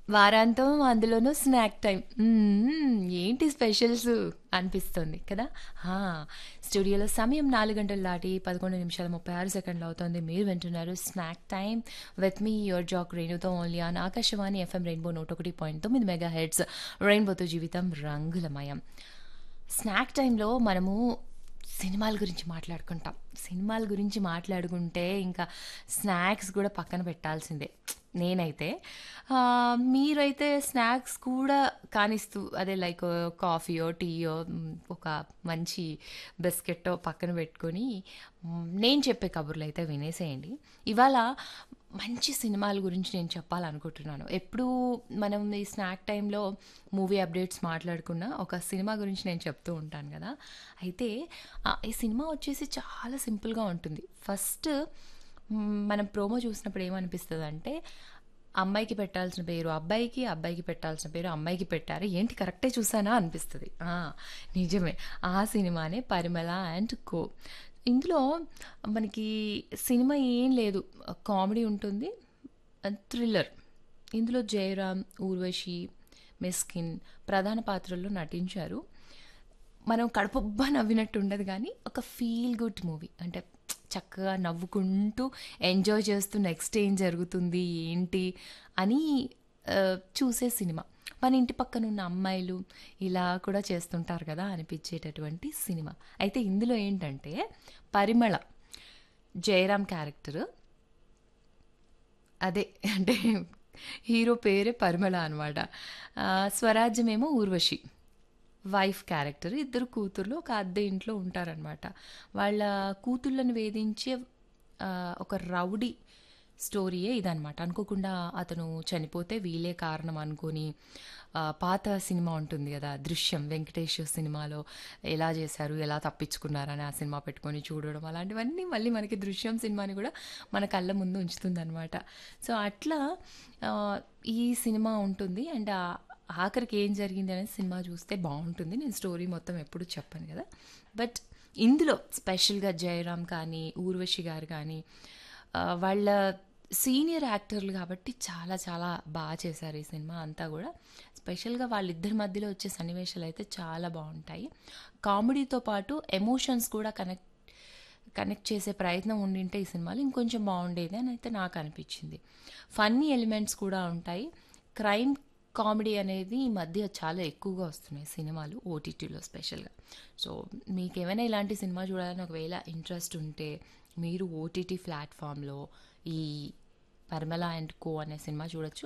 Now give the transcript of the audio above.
వారాంతం అందులోనూ snack time. హ్మ్. ఏంటి స్పెషల్స్ అనిపిస్తుంది కదా! ఆ! స్టూడియోలో సమయం 4 గంటలు దాటి 11 నిమిషాల 36 సెకండ్లు అవుతోంది. మీరు వింటున్నారు snack time with me your jock రేణుతో only on Akashvani FM rainbow 101.9 megahertz రెయిన్బోతో జీవితం రంగులమయం. స్నాక్ టైంలో మనము సినిమాల గురించి మాట్లాడుకుంటాం. సినిమాల గురించి మాట్లాడుకుంటే ఇంకా స్నాక్స్ గూడా పక్కన పెట్టాల్సిందే. నేనైతే. ఆహ్, మీరైతే స్నాక్స్ కూడా కానిస్తూ అదే లైక్ కాఫీయో, టీయో హ్మ్, ఒక మంచి బిస్కెట్టో పక్కన పెట్టుకొని హ్మ్, నేను చెప్పే కబుర్లయితే వినేసేయండి. ఇవాళ మంచి సినిమాల గురించి నేను చెప్పాలనుకుంటున్నాను. ఎప్పుడూ మనం ఈ స్నాక్ టైంలో మూవీ అప్డేట్స్ మాట్లాడుకున్నా ఒక సినిమా గురించి నేను చెప్తూ ఉంటాను గదా! అయితే ఆహ్, ఈ సినిమా వచ్చేసి చాలా సింపుల్‌గా ఉంటుంది. ఫస్ట్ హ్మ్, మనం ప్రోమో చూసినప్పుడు ఏమనిపిస్తదంటే అమ్మాయికి పెట్టాల్సిన పేరు అబ్బాయికి, అబ్బాయికి పెట్టాల్సిన పేరు అమ్మాయికి పెట్టారు. ఏంటి కరెక్టే చూసానా అనిపిస్తది. ఆ! నిజమే. ఆ సినిమానే 'పరిమళ అండ్ కో.' ఇందులో మనకి సినిమా ఏం లేదు. కామెడీ ఉంటుంది. ఆహ్, థ్రిల్లర్. ఇందులో జయరాం, ఊర్వశి, మిస్కిన్ ప్రధాన పాత్రల్లో నటించారు. మనం కడుపుబ్బా నవ్వినట్టు ఉండదు గానీ, ఒక ఫీల్ గుడ్ మూవీ. అంటే చక్కగా నవ్వుకుంటూ ఎంజాయ్ చేస్తూ నెక్స్ట్ ఏం జరుగుతుంది, ఏంటి అని ఆహ్, చూసే సినిమా. మన ఇంటి పక్కన ఉన్న అమ్మాయిలు ఇలా కూడా చేస్తుంటారు కదా! అనిపించేటటువంటి సినిమా. అయితే ఇందులో ఏంటంటే పరిమళ జయరాం క్యారెక్టర్ అదే అంటే హీరో పేరే పరిమళ అనమాట. ఆహ్, స్వరాజ్యమేమో ఊర్వశి. Wife character. ఇద్దరు కూతుర్లు ఒక అద్దె ఇంట్లో ఉంటారనమాట. వాళ్ళ కూతుళ్ళని వేధించే ఆహ్, ఒక రౌడీ స్టోరీయే ఇదనమాట. అనుకోకుండా అతను చనిపోతే వీళ్ళే కారణం అనుకోని ఆహ్, పాత సినిమా ఉంటుంది గదా! 'దృశ్యం' వెంకటేష్ సినిమాలో ఎలా చేశారు, ఎలా తప్పించుకున్నారని ఆ సినిమా పెట్టుకొని చూడడం అలాంటివన్నీ మళ్ళీ మనకి 'దృశ్యం' సినిమాని గూడా మన కళ్ళ ముందు ఉంచుతుందనమాట. సో, అట్లా ఆహ్, ఈ సినిమా ఉంటుంది. అండ్ ఆహ్, ఆఖరికి ఏం జరిగింది అనేది సినిమా చూస్తే బావుంటుంది. నేను స్టోరీ మొత్తం ఎప్పుడు చెప్పను గదా! బట్ ఇందులో స్పెషల్‌గా జయరాం కానీ, ఊర్వశి గారు కానీ ఆహ్, వాళ్ళ సీనియర్ యాక్టర్లు కాబట్టి చాలా చాలా బా చేశారు ఈ సినిమా అంతా గూడా. స్పెషల్‌గా వాళ్ళిద్దరి మధ్యలో వచ్చే సన్నివేశాలయితే చాలా బావుంటాయి. కామెడీతో పాటు ఎమోషన్స్ కూడా కనెక్ట్ కనెక్ట్ చేసే ప్రయత్నం ఉండింటే ఈ సినిమాలో ఇంకొంచెం బావుండేది అని అయితే నాకు అనిపించింది. ఫన్నీ ఎలిమెంట్స్ కూడా ఉంటాయి. క్రైమ్, కామెడీ అనేది ఈ మధ్య చాలా ఎక్కువగా వస్తున్నాయి సినిమాలు ఓటీటీలో స్పెషల్‌గా. సో, మీకేమైనా ఇలాంటి సినిమా చూడాలని ఒకవేళ ఇంట్రెస్ట్ ఉంటే మీరు ఓటీటీ ప్లాట్‌ఫామ్‌లో ఈ 'పరిమళ అండ్ కో' అనే సినిమా చూడొచ్చు.